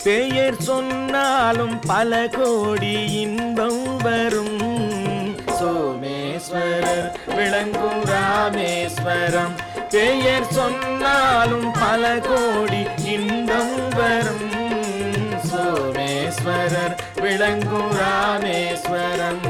பெயர் சொன்னாலும் பல கோடி இன்பம் வரும் சோமேஸ்வரர் விளங்கும் ராமேஸ்வரம் பெயர் சொன்னாலும் பல கோடி இன்பம் வரும் சோமேஸ்வரர் விளங்கும் ராமேஸ்வரம்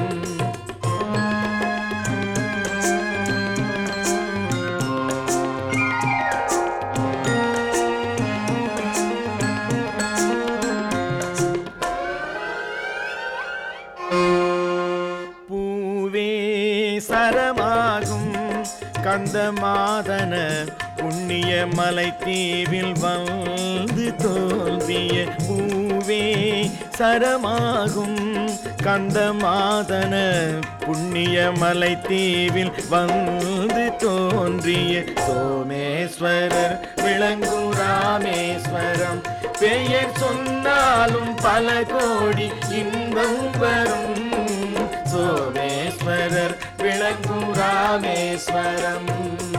பூவே சரமாகும் கந்தமாதன புண்ணிய மலை தீவில் வந்து தோன்றிய பூவே சரமாகும் கந்தமாதன புண்ணிய மலை தீவில் வந்து தோன்றிய சோமேஸ்வரர் விளங்கும் ராமேஸ்வரம் பெயர் சொன்னாலும் பல கோடி இன்பம் வரும் சோமேஸ்வரர் விளங்கும் ராமேஸ்வரம்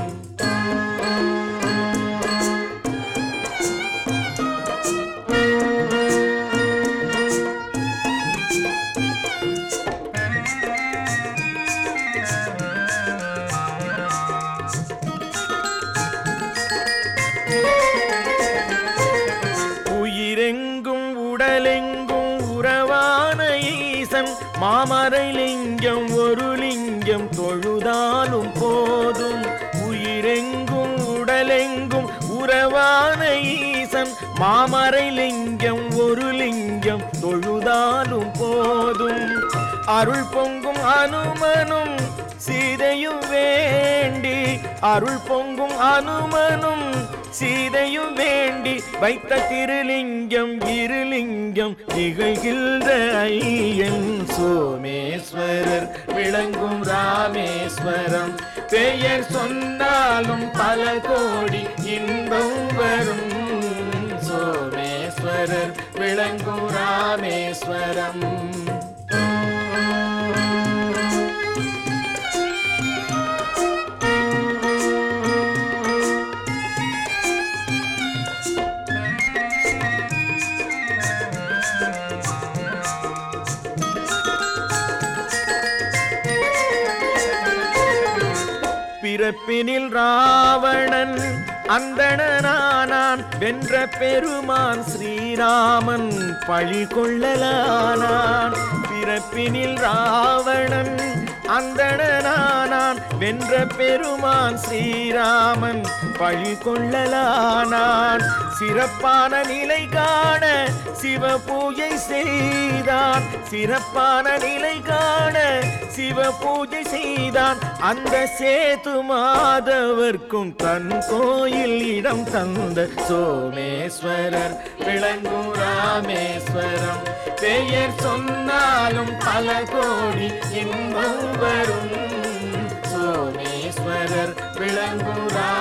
உயிரெங்கும் உடலெங்கும் உறவான ஈசன் மாமரை லிங்கம் ஒரு லிங்கம் தொழுதாலும் போதும் உயிரெங்கும் உடலெங்கும் உறவான ஈசன் மாமரை லிங்கம் ஒரு லிங்கம் தொழுதாலும் போதும் அருள் பொங்கும் அனுமனும் சீதையும் வேண்டி அருள் பொங்கும் அனுமனும் சீதையும் வேண்டி வைத்த திருலிங்கம் இருலிங்கம் திகழ்கின்ற ஐயன் சோமேஸ்வரர் விளங்கும் ராமேஸ்வரம் பெயர் சொன்னாலும் பல கோடி இன்பம் வரும் சோமேஸ்வரர் விளங்கும் ராமேஸ்வரம் பிறப்பினில் ராவணன் அந்தணனானான் வென்ற பெருமான் ஸ்ரீராமன் பழி கொள்ளலானான் பிறப்பினில் ராவணன் அந்தணனானான் வென்ற பெருமான் ஸ்ரீராமன் பழி கொள்ளலானான் சிறப்பான நிலை காண சிவ பூஜை செய்தான் சிறப்பான நிலை காண சிவ பூஜை செய்தான் அந்த சேது மாதவர்க்கும் தன் கோயில் இடம் தந்த சோமேஸ்வரர் விளங்கும் ராமேஸ்வரம் பெயர் சொன்னாலும் பல கோடி இன்பம் வரும் சோமேஸ்வரர் விளங்கும் ராமேஸ்வரம்